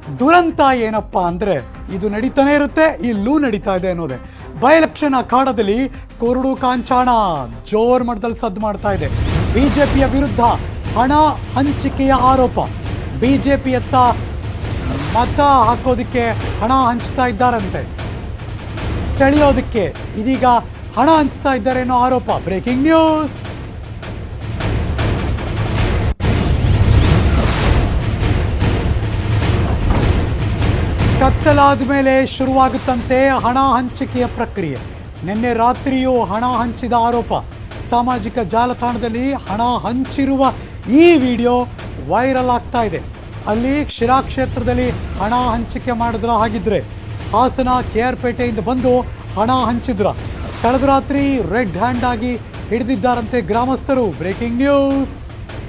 ದುರಂತ ಏನಪ್ಪ ಅಂದ್ರೆ ಇದು ನಡೀತಾನೆ ಇರುತ್ತೆ ಇಲ್ಲೂ ನಡೀತಾ ಇದೆ ಅನ್ನೋದೇ ಬೈ ಎಲೆಕ್ಷನ್ ಅಖಾಡದಲ್ಲಿ ಕುರುಡು ಕಾಂಚಾಣ ಜೋರ್ ಮಟ್ಟದಲ್ಲಿ ಸದ್ದು ಮಾಡ್ತಾ ಇದೆ ಬಿಜೆಪಿಯ ವಿರುದ್ಧ ಹಣ ಹಂಚಿಕೆಯ ಆರೋಪ ಬಿಜೆಪಿಯತ್ತ ಮತ ಹಾಕೋದಕ್ಕೆ ಹಣ ಹಂಚ್ತಾ ಇದ್ದಾರಂತೆ ಸೆಳೆಯೋದಕ್ಕೆ ಇದೀಗ ಹಣ ಹಂಚ್ತಾ ಇದ್ದಾರೆ ಅನ್ನೋ ಆರೋಪ ಬ್ರೇಕಿಂಗ್ ನ್ಯೂಸ್ ಕತ್ತಲಾದ ಮೇಲೆ ಶುರುವಾಗುತ್ತಂತೆ ಹಣ ಹಂಚಿಕೆಯ ಪ್ರಕ್ರಿಯೆ ನಿನ್ನೆ ರಾತ್ರಿಯೂ ಹಣ ಹಂಚಿದ ಆರೋಪ ಸಾಮಾಜಿಕ ಜಾಲತಾಣದಲ್ಲಿ ಹಣ ಹಂಚಿರುವ ಈ ವಿಡಿಯೋ ವೈರಲ್ ಆಗ್ತಾ ಇದೆ ಅಲ್ಲಿ ಶಿರಾ ಕ್ಷೇತ್ರದಲ್ಲಿ ಹಣ ಹಂಚಿಕೆ ಮಾಡಿದ್ರ ಹಾಗಿದ್ರೆ ಹಾಸನ ಕೆ ಆರ್ ಪೇಟೆಯಿಂದ ಬಂದು ಹಣ ಹಂಚಿದ್ರ ಕಳೆದ ರಾತ್ರಿ ರೆಡ್ ಹ್ಯಾಂಡ್ ಆಗಿ ಹಿಡಿದಿದ್ದಾರಂತೆ ಗ್ರಾಮಸ್ಥರು ಬ್ರೇಕಿಂಗ್ ನ್ಯೂಸ್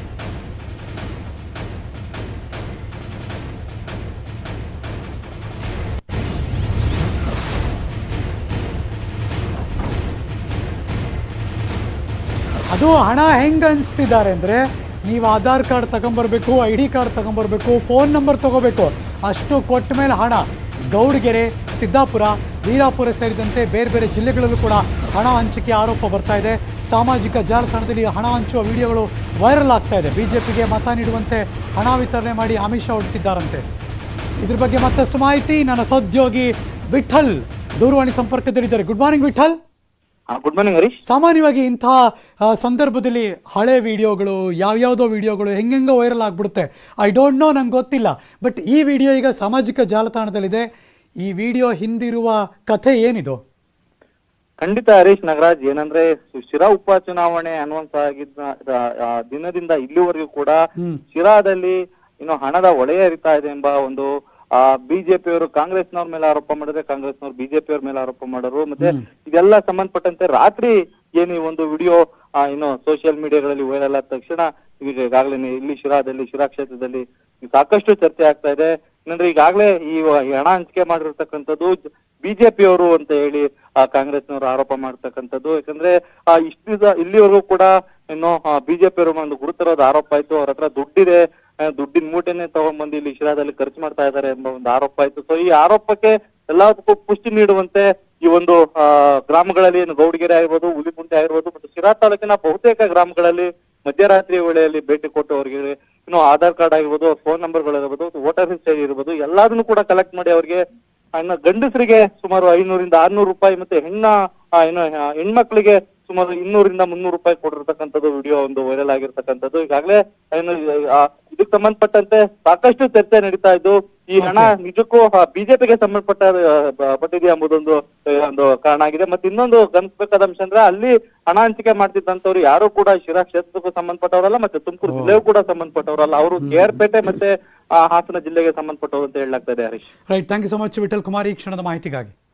ಅದು ಹಣ ಹೆಂಗೆ ಹಂಚ್ತಿದ್ದಾರೆ ಅಂದರೆ ನೀವು ಆಧಾರ್ ಕಾರ್ಡ್ ತಗೊಂಬರ್ಬೇಕು ಐ ಡಿ ಕಾರ್ಡ್ ತಗೊಂಬರ್ಬೇಕು ಫೋನ್ ನಂಬರ್ ತಗೋಬೇಕು ಅಷ್ಟು ಕೊಟ್ಟ ಮೇಲೆ ಹಣ ಗೌಡಗೆರೆ ಸಿದ್ದಾಪುರ ವೀರಾಪುರ ಸೇರಿದಂತೆ ಬೇರೆ ಬೇರೆ ಜಿಲ್ಲೆಗಳಲ್ಲೂ ಕೂಡ ಹಣ ಹಂಚಿಕೆ ಆರೋಪ ಬರ್ತಾ ಇದೆ ಸಾಮಾಜಿಕ ಜಾಲತಾಣದಲ್ಲಿ ಹಣ ಹಂಚುವ ವಿಡಿಯೋಗಳು ವೈರಲ್ ಆಗ್ತಾ ಇದೆ ಬಿಜೆಪಿಗೆ ಮತ ನೀಡುವಂತೆ ಹಣ ವಿತರಣೆ ಮಾಡಿ ಆಮಿಷ ಹೊಡ್ತಿದ್ದಾರಂತೆ ಇದ್ರ ಬಗ್ಗೆ ಮತ್ತಷ್ಟು ಮಾಹಿತಿ ನನ್ನ ಸಹೋದ್ಯೋಗಿ ವಿಠಲ್ ದೂರವಾಣಿ ಸಂಪರ್ಕದಲ್ಲಿದ್ದಾರೆ good morning Vittal good morning Harish ಸಾಮಾನ್ಯವಾಗಿ ಇಂತಹ ಆ, ಸಂದರ್ಭದಲ್ಲಿ ಹಳೆ ವಿಡಿಯೋಗಳು ಯಾವ್ಯಾವುದೋ ವಿಡಿಯೋಗಳು ಹೆಂಗೆಂಗೋ ವೈರಲ್ ಆಗ್ಬಿಡುತ್ತೆ ಐ ಡೋಂಟ್ ನೋ ನಂಗೆ ಗೊತ್ತಿಲ್ಲ ಬಟ್ ಈ ವಿಡಿಯೋ ಈಗ ಸಾಮಾಜಿಕ ಜಾಲತಾಣದಲ್ಲಿದೆ ಈ ವಿಡಿಯೋ ಹಿಂದಿರುವ ಕಥೆ ಏನಿದು ಖಂಡಿತ ಹರೀಶ್ ನಾಗರಾಜ್ ಏನಂದ್ರೆ ಶಿರಾ ಉಪಚುನಾವಣೆ ಅನೌನ್ಸ್ ಆಗಿದ್ದ ಆ, ಆ, ದಿನದಿಂದ ಇಲ್ಲಿವರೆಗೂ ಕೂಡ ಹ್ಮ್. ಶಿರಾದಲ್ಲಿ ಇನ್ನು ಹಣದ ಹೊಳೆಯ ಹರಿತಾ ಇದೆ ಎಂಬ ಒಂದು ಆ ಬಿಜೆಪಿಯವರು ಕಾಂಗ್ರೆಸ್ನವ್ರ ಮೇಲೆ ಆರೋಪ ಮಾಡಿದ್ರೆ ಕಾಂಗ್ರೆಸ್ನವ್ರು ಬಿಜೆಪಿಯವ್ರ ಮೇಲೆ ಆರೋಪ ಮಾಡೋರು ಮತ್ತೆ ಇದೆಲ್ಲ ಸಂಬಂಧಪಟ್ಟಂತೆ ರಾತ್ರಿ ಏನು ಈ ಒಂದು ವಿಡಿಯೋ ಏನು ಸೋಷಿಯಲ್ ಮೀಡಿಯಾಗಳಲ್ಲಿ ವೈರಲ್ ಆದ ತಕ್ಷಣ ಈಗ ಈಗಾಗಲೇ ಇಲ್ಲಿ ಶಿರಾದಲ್ಲಿ ಶಿರಾ ಕ್ಷೇತ್ರದಲ್ಲಿ ಸಾಕಷ್ಟು ಚರ್ಚೆ ಆಗ್ತಾ ಇದೆ ಏನಂದ್ರೆ ಈಗಾಗಲೇ ಈ ವ- ಈ ಹಣ ಹಂಚಿಕೆ ಮಾಡಿರ್ತಕ್ಕಂಥದ್ದು ಬಿಜೆಪಿ ಅವರು ಅಂತ ಹೇಳಿ ಆ ಕಾಂಗ್ರೆಸ್ನವರು ಆರೋಪ ಮಾಡ್ತಕ್ಕಂಥದ್ದು ಯಾಕಂದ್ರೆ ಆ ಇಷ್ಟು ದಿವ್ಸ ಇಲ್ಲಿವರೆಗೂ ಕೂಡ ಇನ್ನು ಬಿಜೆಪಿ ಅವರು ಒಂದು ಗುರುತರವಾದ ಆರೋಪ ಆಯ್ತು ಅವ್ರ ಹತ್ರ ದುಡ್ಡಿದೆ ಆ, ದುಡ್ಡಿನ ಮೂಟೆನೆ ತಗೊಂಡ್ಬಂದು ಇಲ್ಲಿ ಶಿರಾದಲ್ಲಿ ಖರ್ಚು ಮಾಡ್ತಾ ಇದ್ದಾರೆ ಎಂಬ ಒಂದು ಆರೋಪ ಆಯ್ತು ಸೊ ಈ ಆರೋಪಕ್ಕೆ ಎಲ್ಲದಕ್ಕೂ ಪುಷ್ಟಿ ನೀಡುವಂತೆ ಈ ಒಂದು ಆ, ಗ್ರಾಮಗಳಲ್ಲಿ ಏನು ಗೌಡಗೆರೆ ಆಗಿರ್ಬೋದು ಹುಲಿಕುಂಟೆ ಆಗಿರ್ಬೋದು ಮತ್ತು ಶಿರಾ ತಾಲೂಕಿನ ಬಹುತೇಕ ಗ್ರಾಮಗಳಲ್ಲಿ ಮಧ್ಯರಾತ್ರಿ ವೇಳೆಯಲ್ಲಿ ಭೇಟಿ ಕೊಟ್ಟು ಅವರಿಗೆ ಇನ್ನು ಆಧಾರ್ ಕಾರ್ಡ್ ಆಗಿರ್ಬೋದು ಫೋನ್ ನಂಬರ್ಗಳಿರ್ಬೋದು ವೋಟರ್ ಹಿಸ್ಟರಿ ಇರ್ಬೋದು ಎಲ್ಲದನ್ನು ಕೂಡ ಕಲೆಕ್ಟ್ ಮಾಡಿ ಅವರಿಗೆ ಇನ್ನು ಗಂಡಸರಿಗೆ ಸುಮಾರು ಐನೂರಿಂದ ಆರ್ನೂರು ರೂಪಾಯಿ ಮತ್ತೆ ಹೆಣ್ಣ ಆ, ಇನ್ನು ಆ, ಹೆಣ್ಮಕ್ಳಿಗೆ ಸುಮಾರು ಇನ್ನೂರಿಂದ ಮುನ್ನೂರು ರೂಪಾಯಿ ಕೊಟ್ಟಿರ್ತಕ್ಕಂಥದ್ದು ವಿಡಿಯೋ ಒಂದು ವೈರಲ್ ಆಗಿರ್ತಕ್ಕಂಥದ್ದು ಈಗಾಗಲೇ ಏನು ಆ, ಇದಕ್ಕೆ ಸಂಬಂಧಪಟ್ಟಂತೆ ಸಾಕಷ್ಟು ಚರ್ಚೆ ನಡೀತಾ ಇದ್ದು ಈ ಹಣ ನಿಜಕ್ಕೂ ಬಿಜೆಪಿಗೆ ಸಂಬಂಧಪಟ್ಟ ಆ, ಬ- ಪಟ್ಟಿದೆ ಎಂಬುದೊಂದು ಆ, ಒಂದು ಕಾರಣ ಆಗಿದೆ ಮತ್ತೆ ಇನ್ನೊಂದು ಗಮನಿಸಬೇಕಾದ ಅಂಶ ಅಂದ್ರೆ ಅಲ್ಲಿ ಹಣ ಹಂಚಿಕೆ ಮಾಡ್ತಿದ್ದಂತವ್ರು ಯಾರು ಕೂಡ ಶಿರಾ ಕ್ಷೇತ್ರಕ್ಕೂ ಸಂಬಂಧಪಟ್ಟವರಲ್ಲ ಮತ್ತೆ ತುಮಕೂರು ಜಿಲ್ಲೆಗೂ ಕೂಡ ಸಂಬಂಧಪಟ್ಟವರಲ್ಲ ಅವರು ಕೆ ಆರ್ ಪೇಟೆ ಮತ್ತೆ ಆ, ಹಾಸನ ಜಿಲ್ಲೆಗೆ ಸಂಬಂಧಪಟ್ಟವರು ಅಂತ ಹೇಳಲಾಗ್ತಾ ಇದೆ Harish right thank you so much Vittal Kumar ಈ ಕ್ಷಣದ ಮಾಹಿತಿಗಾಗಿ